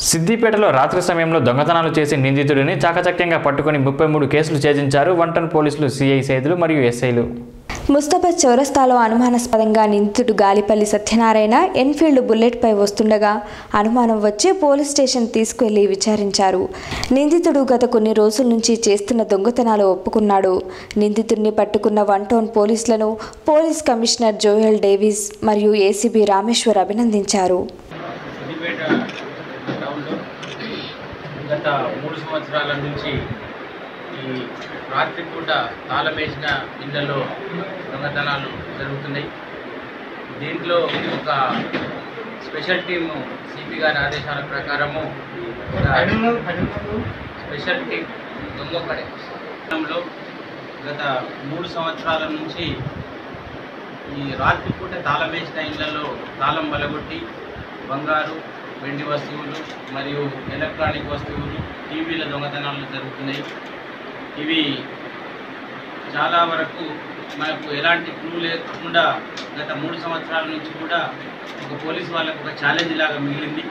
సిద్దిపేటలో రాత్రి సమయంలో దొంగతనాలు చేసి నిందితుడిని చాకచక్యంగా పట్టుకుని ముప్పై మూడు కేసులు ఛేదించారు వంటన్ పోలీసులు సిఐ సైదులు మరియు ఎస్ఐలు ముస్తాబాద్ చౌరస్తాలో అనుమానాస్పదంగా నిందితుడు గాలిపల్లి సత్యనారాయణ ఎన్ఫీల్డ్ బుల్లెట్పై వస్తుండగా అనుమానం వచ్చి పోలీస్ స్టేషన్ తీసుకువెళ్లి విచారించారు నిందితుడు గత కొన్ని రోజుల నుంచి చేస్తున్న దొంగతనాలు ఒప్పుకున్నాడు నిందితుడిని పట్టుకున్న వన్ టౌన్ పోలీసులను పోలీస్ కమిషనర్ జోయల్ డేవిస్ మరియు ఏసీబీ రామేశ్వర్ అభినందించారు సిద్దిపేట టౌన్లో గత మూడు సంవత్సరాల నుంచి ఈ రాత్రిపూట తాళం వేసిన ఇళ్లలో దొంగతనాలు జరుగుతున్నాయి దీంట్లో ఒక స్పెషల్ టీము సిపి గారి ఆదేశాల ప్రకారము ఒక స్పెషల్ టీం దొంగపడే లో గత మూడు సంవత్సరాల నుంచి ఈ రాత్రిపూట తాళం వేసిన ఇళ్లలో తాళం బలగొట్టి బంగారు వెండి వస్తువులు మరియు ఎలక్ట్రానిక్ వస్తువులు టీవీల దొంగతనాలు జరుగుతున్నాయి ఇవి చాలా వరకు మనకు ఎలాంటి క్లూ లేకుండా గత మూడు సంవత్సరాల నుంచి కూడా ఒక పోలీస్ వాళ్ళకు ఒక ఛాలెంజ్ లాగా మిగిలింది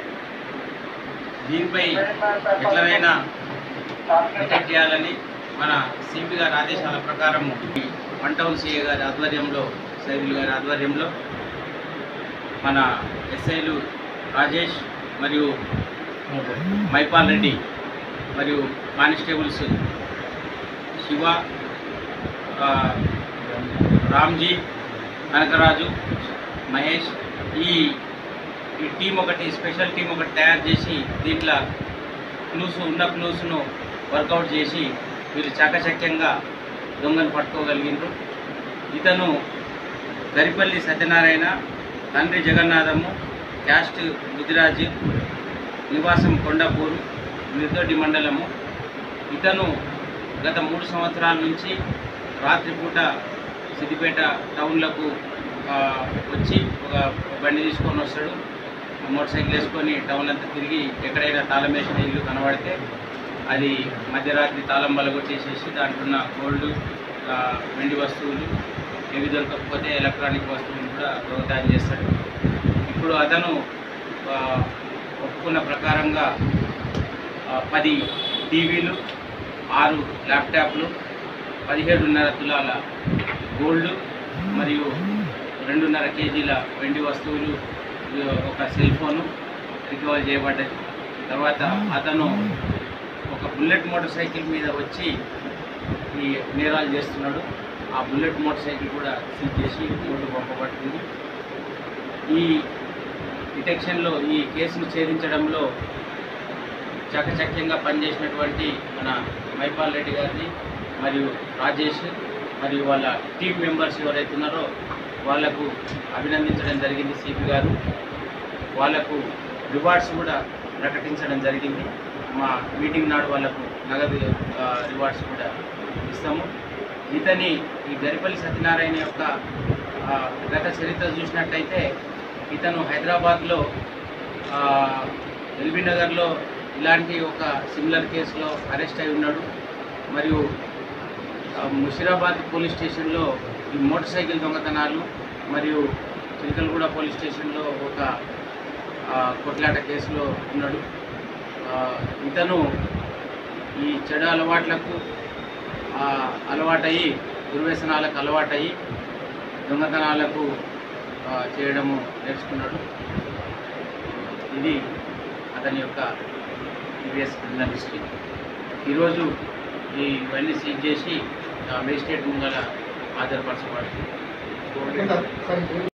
దీనిపై ఎట్లనైనా డిటెక్ట్ చేయాలని మన సిపి గారి ఆదేశాల ప్రకారం వన్ టౌన్ సిఏ గారి ఆధ్వర్యంలో సైదులు గారి ఆధ్వర్యంలో మన ఎస్ఐలు రాజేష్ మరియు మైపాల్ రెడ్డి మరియు కానిస్టేబుల్స్ శివ ఆ, రామ్జీ కనకరాజు మహేష్ ఈ ఈ టీం ఒకటి స్పెషల్ టీం ఒకటి తయారు చేసి దీంట్లో క్లూస్ ఉన్న క్లూస్ను వర్కౌట్ చేసి వీళ్ళు చాకచక్యంగా దొంగను పట్టుకోగలిగినారు ఇతను గరిపల్లి సత్యనారాయణ తండ్రి జగన్నాథము క్యాస్ట్ ముదిరాజ్ నివాసం కొండాపూరు నిర్దొడ్డి మండలము ఇతను గత మూడు సంవత్సరాల నుంచి రాత్రిపూట సిద్దిపేట టౌన్లకు ఆ, వచ్చి ఒక బండి తీసుకొని వస్తాడు మోటార్ సైకిల్ వేసుకొని టౌన్ అంతా తిరిగి ఎక్కడైనా తాళం వేసిన ఇల్లు కనబడితే అది మధ్యరాత్రి తాళం బలగొట్టేసేసి దాంట్లో ఉన్న గోల్డ్ ఆ, వెండి వస్తువులు ఏవి దొరకకపోతే ఎలక్ట్రానిక్ వస్తువులు కూడా దొంగతనం చేస్తాడు ఇప్పుడు అతను ఆ, ఒప్పుకున్న ప్రకారంగా ఆ, పది టీవీలు ఆరు ల్యాప్టాప్లు పదిహేడున్నర తులాల గోల్డ్ మరియు రెండున్నర కేజీల వెండి వస్తువులు ఈ ఒక సెల్ ఫోను రికవర్ చేయబడ్డది తర్వాత అతను ఒక బుల్లెట్ మోటార్ సైకిల్ మీద వచ్చి ఈ నేరాలు చేస్తున్నాడు ఆ బుల్లెట్ మోటార్ సైకిల్ కూడా సీజ్ చేసి కోర్టు పంపబడుతుంది ఈ డిటెక్షన్లో ఈ కేసును ఛేదించడంలో చకచక్యంగా పనిచేసినటువంటి మన మైపాల్ రెడ్డి గారిని మరియు రాజేష్ మరియు వాళ్ళ టీం మెంబర్స్ ఎవరైతే ఉన్నారో వాళ్లకు అభినందించడం జరిగింది సిపి గారు వాళ్లకు రివార్డ్స్ కూడా ప్రకటించడం జరిగింది మా మీటింగ్ నాడు వాళ్లకు నగదు ఆ, రివార్డ్స్ కూడా ఇస్తాము ఇతని ఈ గరిపల్లి సత్యనారాయణ యొక్క ఆ, గత చరిత్ర చూసినట్టయితే ఇతను హైదరాబాద్లో ఆ, ఎల్బీ నగర్లో ఇలాంటి ఒక సిమిలర్ కేసులో అరెస్ట్ అయి ఉన్నాడు మరియు ఆ, ముషిరాబాద్ పోలీస్ స్టేషన్లో ఈ మోటార్ సైకిల్ దొంగతనాలు మరియు చిలకలగూడ పోలీస్ స్టేషన్లో ఒక ఆ, కొట్లాట కేసులో ఉన్నాడు ఆ, ఇతను ఈ చెడు అలవాట్లకు ఆ, అలవాటయ్యి దుర్వ్యసనాలకు అలవాటయ్యి దొంగతనాలకు ఆ, చేయడము నేర్చుకున్నాడు ఇది అతని యొక్క ప్రీవియస్ క్రిమినల్ హిస్టరీ ఈరోజు ఈ ఇవన్నీ సీజ్ చేసి మేజిస్ట్రేట్ ముంగల హాజరుపరచబడుతుంది